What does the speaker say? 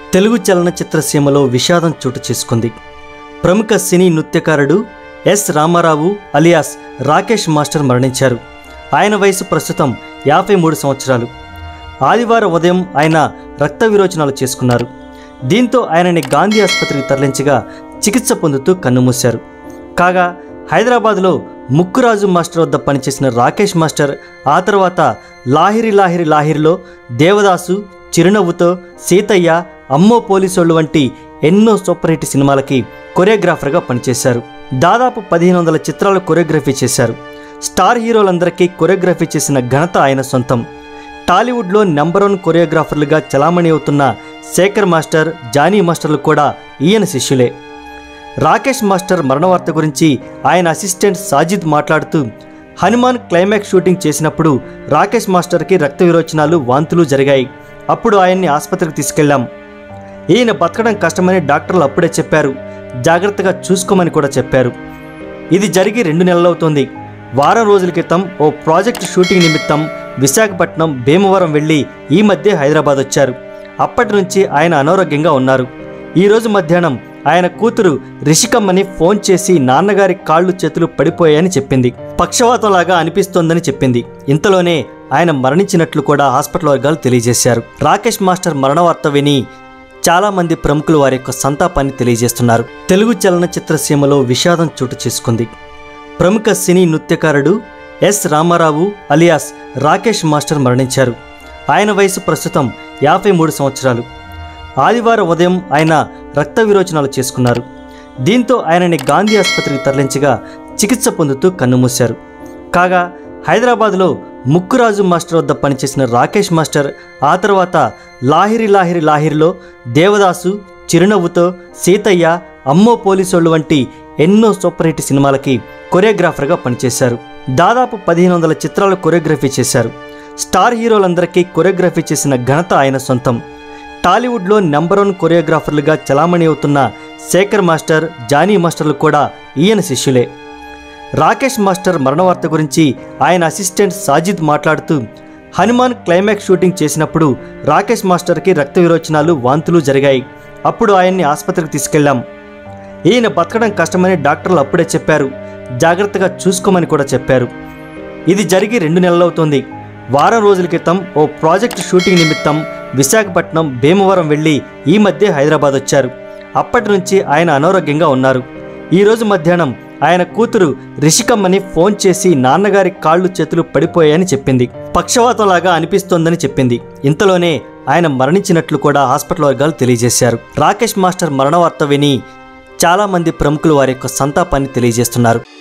తెలుగు చలనచిత్ర సీమలో విషాదం చోటు చేసుకుంది ప్రముఖ సినీ నృత్యకారుడు S Ramarao alias Rakesh master మరణించారు ఆయన వయసు ప్రస్తుతం యాభై మూడు సంవత్సరాలు ఆదివారం ఉదయం ఆయన రక్త విరోచనాలు చేసుకున్నారు దీంతో ఆయనని గాంధీ ఆసుపత్రికి తరలించగా చికిత్స పొందుతూ కన్నుమూశారు కాగా హైదరాబాద్లో ముక్కురాజు మాస్టర్ వద్ద పనిచేసిన రాకేష్ మాస్టర్ ఆ తర్వాత లాహిరి లాహిరి లాహిరిలో దేవదాసు చిరునవ్వుతో సీతయ్య అమ్మో పోలీసోళ్ళు వంటి ఎన్నో సూపర్ హిట్ సినిమాలకి కొరియోగ్రాఫర్గా పనిచేశారు దాదాపు పదిహేను వందల చిత్రాలు కొరియోగ్రఫీ చేశారు స్టార్ హీరోలందరికీ కొరియోగ్రఫీ చేసిన ఘనత ఆయన సొంతం టాలీవుడ్లో నెంబర్ వన్ కొరియోగ్రాఫర్లుగా చలామణి అవుతున్న శేఖర్ మాస్టర్ జానీ మాస్టర్లు కూడా ఈయన శిష్యులే రాకేష్ మాస్టర్ మరణ వార్త గురించి ఆయన అసిస్టెంట్ సాజిద్ మాట్లాడుతూ హనుమాన్ క్లైమాక్స్ షూటింగ్ చేసినప్పుడు రాకేష్ మాస్టర్కి రక్త విరోచనాలు వాంతులు జరిగాయి అప్పుడు ఆయన్ని ఆసుపత్రికి తీసుకెళ్ళాం ఈయన బతకడం కష్టమని డాక్టర్లు అప్పుడే చెప్పారు జాగ్రత్తగా చూసుకోమని కూడా చెప్పారు ఇది జరిగి రెండు నెలలవుతోంది వారం రోజుల క్రితం ఓ ప్రాజెక్ట్ షూటింగ్ నిమిత్తం విశాఖపట్నం భీమవరం వెళ్ళి ఈ మధ్య హైదరాబాద్ వచ్చారు అప్పటి నుంచి ఆయన అనారోగ్యంగా ఉన్నారు ఈ రోజు మధ్యాహ్నం ఆయన కూతురు రిషికమ్మని ఫోన్ చేసి నాన్నగారి కాళ్ళు చేతులు పడిపోయాయని చెప్పింది పక్షవాతంలాగా అనిపిస్తోందని చెప్పింది ఇంతలోనే ఆయన మరణించినట్లు కూడా హాస్పిటల్ వర్గాలు తెలియజేశారు రాకేష్ మాస్టర్ మరణ వార్త విని చాలా మంది ప్రముఖులు వారి యొక్క సంతాపాన్ని తెలియజేస్తున్నారు తెలుగు చలనచిత్ర సీమలో విషాదం చోటు చేసుకుంది ప్రముఖ సినీ నృత్యకారుడు S Ramarao alias Rakesh master మరణించారు ఆయన వయసు ప్రస్తుతం యాభై మూడు సంవత్సరాలు ఆదివారం ఉదయం ఆయన రక్త విరోచనాలు చేసుకున్నారు దీంతో ఆయనని గాంధీ ఆసుపత్రికి తరలించగా చికిత్స పొందుతూ కన్నుమూశారు కాగా హైదరాబాద్లో ముక్కురాజు మాస్టర్ వద్ద పనిచేసిన రాకేష్ మాస్టర్ ఆ తర్వాత లాహిరి లాహిరి లాహిరిలో దేవదాసు చిరునవ్వుతో సీతయ్య అమ్మో పోలీసోళ్ళు వంటి ఎన్నో సూపర్ హిట్ సినిమాలకి కొరియోగ్రాఫర్గా పనిచేశారు దాదాపు పదిహేను వందల చిత్రాలు కొరియోగ్రఫీ చేశారు స్టార్ హీరోలందరికీ కొరియోగ్రఫీ చేసిన ఘనత ఆయన సొంతం టాలీవుడ్లో నెంబర్ వన్ కొరియోగ్రాఫర్లుగా చలామణి అవుతున్న శేఖర్ మాస్టర్ జానీ మాస్టర్లు కూడా ఈయన శిష్యులే రాకేష్ మాస్టర్ మరణ వార్త గురించి ఆయన అసిస్టెంట్ సాజిద్ మాట్లాడుతూ హనుమాన్ క్లైమాక్స్ షూటింగ్ చేసినప్పుడు రాకేష్ మాస్టర్కి రక్త విరోచనాలు వాంతులు జరిగాయి అప్పుడు ఆయన్ని ఆసుపత్రికి తీసుకెళ్ళాం ఈయన బతకడం కష్టమని డాక్టర్లు అప్పుడే చెప్పారు జాగ్రత్తగా చూసుకోమని కూడా చెప్పారు ఇది జరిగి రెండు నెలలవుతోంది వారం రోజుల క్రితం ఓ ప్రాజెక్ట్ షూటింగ్ నిమిత్తం విశాఖపట్నం భీమవరం వెళ్ళి ఈ మధ్య హైదరాబాద్ వచ్చారు అప్పటి నుంచి ఆయన అనారోగ్యంగా ఉన్నారు ఈ రోజు మధ్యాహ్నం ఆయన కూతురు రిషికమ్మని ఫోన్ చేసి నాన్నగారి కాళ్ళు చేతులు పడిపోయాయని చెప్పింది పక్షవాతంలాగా అనిపిస్తోందని చెప్పింది ఇంతలోనే ఆయన మరణించినట్లు కూడా హాస్పిటల్ వర్గాలు తెలియజేశారు రాకేష్ మాస్టర్ మరణ వార్త విని చాలా మంది ప్రముఖులు వారి యొక్క సంతాపాన్ని తెలియజేస్తున్నారు